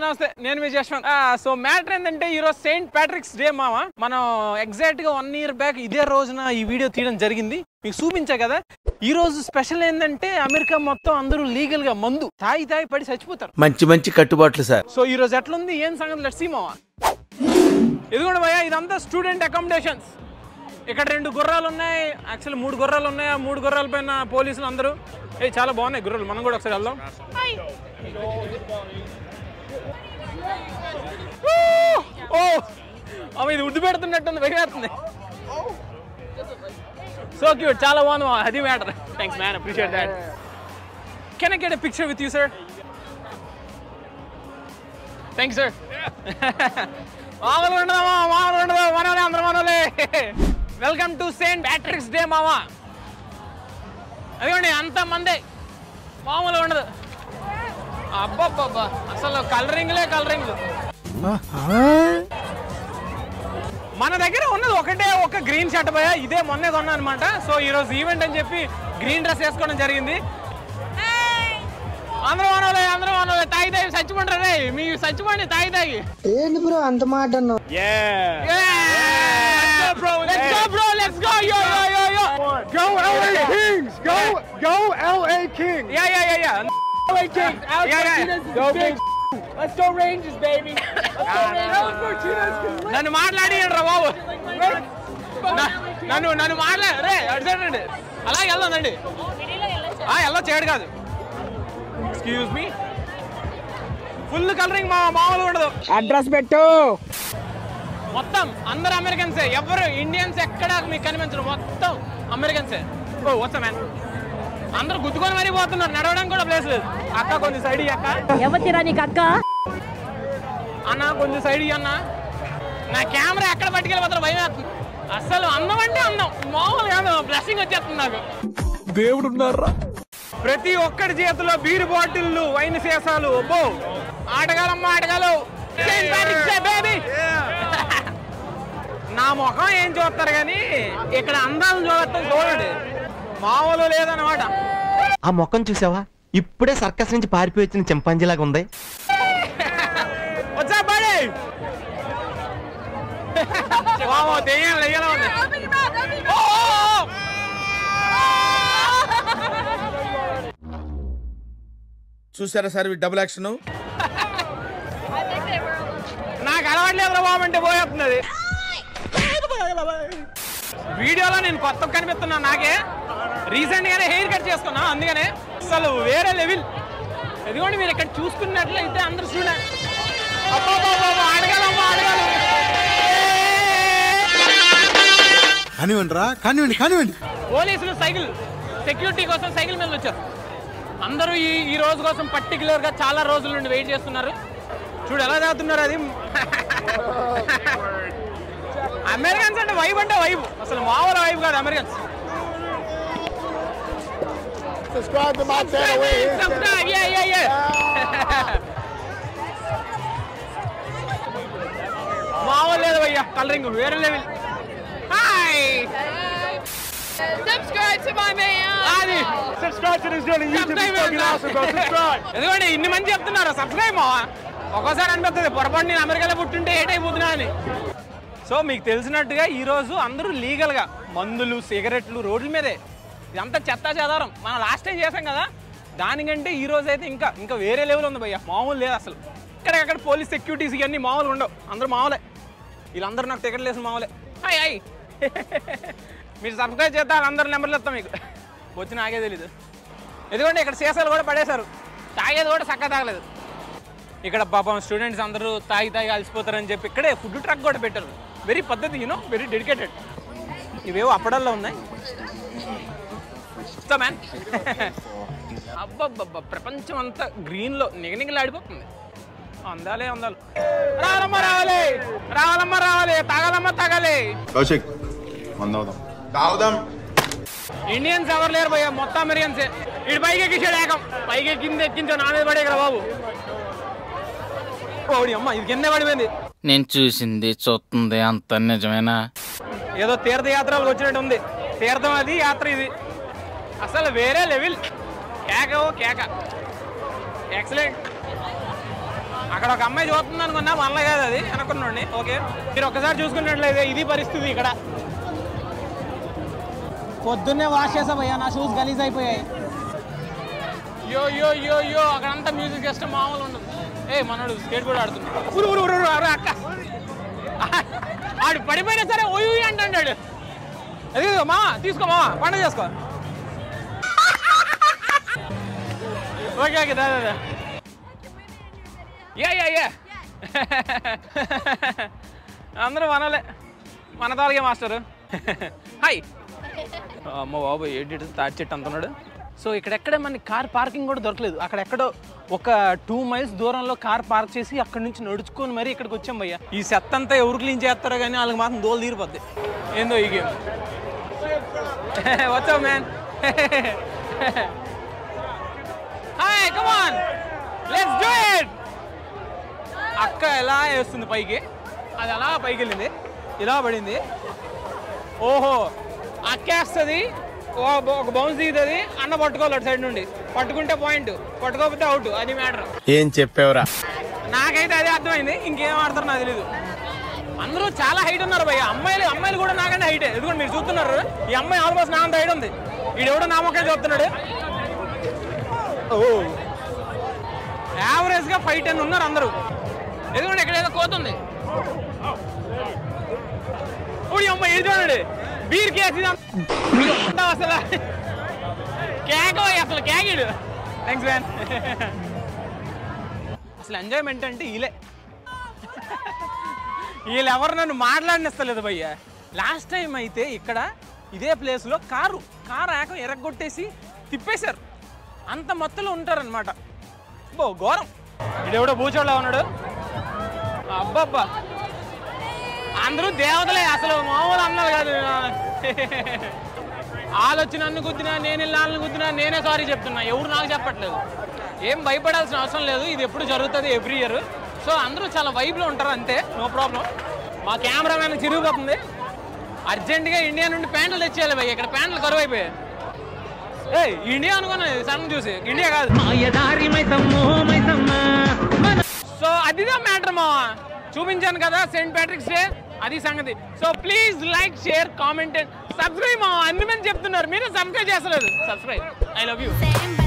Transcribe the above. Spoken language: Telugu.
నమస్తే నేను మీ జశ్వంత్ సో మ్యాటర్ ఏంటంటే ఈరోజు సెయింట్ ప్యాట్రిక్స్ డే మామ మనం ఎగ్జాక్ట్ గా వన్ ఇయర్ బ్యాక్ ఇదే రోజున ఈ వీడియో తీయడం జరిగింది మీకు చూపించా కదా ఈ రోజు స్పెషల్ ఏంటంటే అమెరికా మొత్తం అందరూ లీగల్ గా మందు తాగి తాగి పడి చచ్చిపోతారు మంచి మంచి కట్టుబాట్లు సార్ సో ఈ రోజు ఎట్లుంది ఏం సంగతి లెట్స్ సీ మామ ఇదిగోండి భయ్యా ఇదంతా స్టూడెంట్ అకామిడేషన్స్ ఇక్కడ రెండు గుర్రాలు ఉన్నాయి యాక్చువల్లీ మూడు గుర్రాలు ఉన్నాయి ఆ మూడు గుర్రాల పైన పోలీసులు అందరూ ఏ చాలా బాగున్నాయి గుర్రాలు మనం కూడా ఒకసారి వెళ్దాం ఓ అమ్మ ఇది ఉడ్డు పెడుతున్నట్టుంది భయమేస్తుంది సో క్యూట్ చాలా బాగుంది మామ. అది matter thanks man appreciate that can I get a picture with you sir thank sir మామూలు ఉండదమ్మా మామూలు ఉండదు మనోలే అందరూ మనోలే welcome to Saint Patrick's Day మామా అదిగోండి అంత మందే మామూలు ఉండదు అబ్బబ్బబ్బా అసలు కలరింగ్లే కలరింగ్లు మన దగ్గర ఉన్నది ఒకటే ఒక గ్రీన్ షర్ట్ భయ ఇదే మొన్నే కొన్నా అనమాట సో ఈ రోజు ఈవెంట్ అని చెప్పి గ్రీన్ డ్రెస్ వేసుకోవడం జరిగింది అందరూ మనోలే అందరూ మనోలే తాగి తాగి చచ్చిపోండి రే మీ చచ్చిపోండి తాగి తాగి ఏంటి బ్రో అంత మాట అన్నావు Let's go, bro. Let's go, bro. Let's go. Yo, yo, yo, yo. Go LA Kings! Go go LA Kings! Yeah, yeah, yeah, yeah. LA Kings! Alex Yeah, yeah. Martinez is Go big. Kings. Let's go Rangers, baby! Let's go Rangers! Alex Martinez can live! నన్ను మాట్లాడి రా బాబు నా- నన్ను నన్ను మాట్లా రే అటు సైడ్ రండి అలాగే వెళ్దానండి ఆ వెళ్ళొచ్చు చేయడు కాదు ఎక్స్క్యూజ్ మీ ఫుల్ కలరింగ్ మా మామూలు ఉండదు అడ్రస్ పెట్టు మొత్తం అందరు అమెరికన్సే ఎవరు ఇండియన్స్ ఎక్కడ మీకు కనిపించరు మొత్తం అమెరికన్సే ఓ వస్తా మ్యాన్ అందరూ గుద్దుకొని మరీ పోతున్నారు నడవడానికి కూడా ప్లేస్ లేదు అక్క కొంచెం సైడ్ ఇయ్యి అక్క ఎవరిరా నీకు అక్క అన్న కొంచెం సైడ్ ఇయ్యి అన్న నా కెమెరా ఎక్కడ పట్టుకెళ్ళిపోతారో భయం వేస్తుంది అసలు అందం అంటే అందం మామూలు కాదు బ్లెస్సింగ్ వచ్చేస్తుంది నాకు దేవుడు ఉన్నారా ప్రతి ఒక్కడి చేతిలో బీర్ బాటిల్లు వైన్ సీసాలు అబ్బో ఆటగాలమ్మ ఆటగాలు Saint Patrick's Day, baby! నా ముఖం ఏం చూస్తారు కానీ ఇక్కడ అందాలు చూడటం చూడండి మామూలు లేదన్నమాట ఆ మొక్కను చూసావా ఇప్పుడే సర్కస్ నుంచి పారిపోయి వచ్చిన చింపాంజీలాగా ఉంది వచ్చా బడి వామో దెయ్యం లెయ్యలా ఉంది ఓ, ఓ, ఓ! చూసారా సార్ ఈ డబుల్ యాక్షన్ నాకు అలవాట్లేదు బాబు అంటే పోయేస్తున్నది వీడియోలో నేను కొత్త కనిపిస్తున్నా నాకే రీసెంట్ గానే హెయిర్ కట్ చేసుకున్నా అందుకనే అసలు వేరే లెవెల్ ఇదిగోండి మీరు ఇక్కడ చూసుకున్నట్లయితే అందరు చూడండి అడగాలమ్మా అడగాలి కానివ్వండి రా కానివ్వండి కానివ్వండి పోలీసులు సైకిల్ సెక్యూరిటీ కోసం సైకిల్ మీద వచ్చారు అందరూ ఈ ఈ రోజు కోసం పర్టికులర్ గా చాలా రోజుల నుండి వెయిట్ చేస్తున్నారు చూడు ఎలా చదువుతున్నారు అది అమెరికన్స్ అంటే వైబ్ అంటే వైబ్ అసలు మామూలు వైబ్ కాదు Americans Subscribe to my channel. Wait, his channel. Subscribe, yeah, yeah, yeah. మామూలు లేదు భయ్యా కలరింగ్ వేరే level hi subscribe to my man అది Subscribe to this channel. YouTube is fucking awesome, bro. Subscribe. ఎందుకంటే ఇన్ని మంది చెప్తున్నారు సబ్స్క్రైబ్ మావా ఒక్కోసారి అనిపిస్తుంది పొరపాటు నేను అమెరికాలో పుట్టుంటే ఏటైపోతున్నా అని సో మీకు తెలిసినట్టుగా ఈరోజు అందరూ లీగల్గా మందులు సిగరెట్లు రోడ్ల మీదే ఇదంతా చెత్త చెదారం మనం లాస్ట్ టైం చేసాం కదా దానికంటే ఈ రోజు అయితే ఇంకా ఇంకా వేరే లెవెల్ ఉంది భయ్య మామూలు లేదు అసలు ఇక్కడెక్కడ పోలీస్ సెక్యూరిటీస్ ఇవన్నీ మామూలు ఉండవు అందరూ మామూలే వీళ్ళందరూ నాకు టికెట్లు వేసిన మామూలే హాయ్ హాయ్ మీరు సబ్స్క్రైబ్ చేస్తే అందరు నెంబర్లు ఇస్తాం మీకు వచ్చి నాకే తెలీదు ఎందుకంటే ఇక్కడ సీసాలు కూడా పడేశారు తాగేది కూడా చక్కగా తాగలేదు ఇక్కడ పాపం స్టూడెంట్స్ అందరూ తాగి తాగి అలసిపోతారని చెప్పి ఇక్కడే ఫుడ్ ట్రక్ కూడా పెట్టారు వెరీ పద్ధతి యూనో వెరీ డెడికేటెడ్ ఇవేవో అప్పడల్లో ఉన్నాయి సో మ్యాన్ అబ్బబ్బబ్బ ప్రపంచం అంతా గ్రీన్లో నిగనిగలాడిపోతుంది అందాలే అందాలు రావాలమ్మ రావాలి రావాలమ్మ రావాలి తాగాలమ్మ తాగాలి కౌశిక్ మందవుదాం తాగుదాం ఇండియన్స్ ఎవరు లేరు భయ్య మొత్తం అమెరికన్సే ఇటు పైకి ఎక్కించాడు ఏకం పైకి ఎక్కింది ఎక్కించా నా మీద పడే కదా బాబు ఓడి అమ్మ ఇది కింద పడిపోయింది నేను చూసింది చూస్తుంది అంత నిజమేనా ఏదో తీర్థయాత్రలకు వచ్చినట్టు ఉంది తీర్థం అది యాత్ర ఇది అసలు వేరే లెవెల్ కేక ఓ కేక ఎక్సలెంట్ అక్కడ ఒక అమ్మాయి చూస్తుంది అనుకున్నా మనలో కాదు అది అనుకున్నాండి ఓకే మీరు ఒక్కసారి చూసుకున్నట్లయితే ఇది పరిస్థితి ఇక్కడ పొద్దున్నే వాష్ చేసా భయ్యా నా షూస్ గలీజ్ అయిపోయాయి యో యో యో యో అక్కడంతా మ్యూజిక్ సిస్టమ్ మామూలు ఉండదు ఏ మనోడు స్కేట్ కూడా ఆడుతున్నాడు ఉరు ఉరు ఉరు ఉరు, అరే అక్క ఆడు పడిపోయినా సరే ఓయూ అంటాడు అది మా తీసుకో మామ పండుగ చేసుకో ఓకే ఓకే దా దా, దా యా యా యా అందరూ మనలే మన తాలగే మాస్టరు హాయ్ అమ్మ బాబు ఏంటి తాటి చెట్టు అంటున్నాడు సో ఇక్కడెక్కడ మనకి కార్ పార్కింగ్ కూడా దొరకలేదు అక్కడెక్కడో ఒక టూ మైల్స్ దూరంలో కార్ పార్క్ చేసి అక్కడ నుంచి నడుచుకొని మరీ ఇక్కడికి వచ్చాం భయ్య ఈ సెత్ అంతా ఎవరు క్లీన్ చేస్తారో కానీ వాళ్ళకి మాత్రం దోలు తీరిపోద్ది ఏందో ఈ గేమ్ వచ్చావు man hi come on let's do it అక్క ఎలా వేస్తుంది పైకి అది అలా పైకి వెళ్ళింది ఇలా పడింది ఓహో అక్కేస్తుంది ఒక బౌన్స్ దిగుతుంది అన్న పట్టుకోవాలి అటు సైడ్ నుండి పట్టుకుంటే పాయింట్ పట్టుకోకపోతే అవుట్ అది మ్యాటర్ ఏం చెప్పావురా నాకైతే అదే అర్థమైంది ఇంకేం ఆడతారు నాకు తెలీదు అందరూ చాలా హైట్ ఉన్నారు భయ్య అమ్మాయిలు అమ్మాయిలు కూడా నాకంటే హైట్ ఎందుకంటే మీరు చూస్తున్నారు ఈ అమ్మాయి ఆల్మోస్ట్ నా అంత హైట్ ఉంది ఈడెవడో నా మొక్క చూస్తున్నాడు ఓ యావరేజ్ గా ఫైవ్ టెన్ ఉన్నారు అందరూ ఎందుకంటే ఇక్కడ ఏదో కోతుంది ఓడి అమ్మ ఇది చూడండి బీర్ కేసి అసలు కేక అసలు కేకిడు థ్యాంక్స్ మ్యాన్ అసలు ఎంజాయ్మెంట్ అంటే వీలే వీళ్ళు ఎవరు నన్ను మాట్లాడినిస్తలేదు భయ్య లాస్ట్ టైం అయితే ఇక్కడ ఇదే ప్లేస్లో కారు కారు ఏకం ఎరగొట్టేసి తిప్పేశారు అంత మొత్తలో ఉంటారనమాట బో ఘోరం ఇడెవడో బూచోళ్ళ ఉన్నాడు అబ్బబ్బా అందరూ దేవతలే అసలు మామూలు అన్నారు కాదు ఆలోచన నన్ను గుద్దినా నేను వెళ్ళి వాళ్ళని గుద్దినా నేనే సారీ చెప్తున్నా ఎవరు నాకు చెప్పట్లేదు ఏం భయపడాల్సిన అవసరం లేదు ఇది ఎప్పుడు జరుగుతుంది ఎవ్రీ ఇయర్ సో అందరూ చాలా వైబ్లో ఉంటారు అంతే నో ప్రాబ్లం మా కెమెరామ్యాన్ చిరిగిపోతుంది అర్జెంటుగా ఇండియా నుండి ప్యాంట్లు తెచ్చేయాలి భయ్య ఇక్కడ ప్యాంట్లు కరువు అయిపోయాయి ఏ ఇండియా అనుకున్నాను సడన్ చూసి ఇండియా కాదు సో అదిదా మ్యాటర్ మా చూపించాను కదా సెయింట్ ప్యాట్రిక్స్ డే అది సంగతి so please like share comment and subscribe మా అన్ని మంది చెప్తున్నారు మీరు సబ్స్క్రైబ్ చేస్తలేదు subscribe I love you Same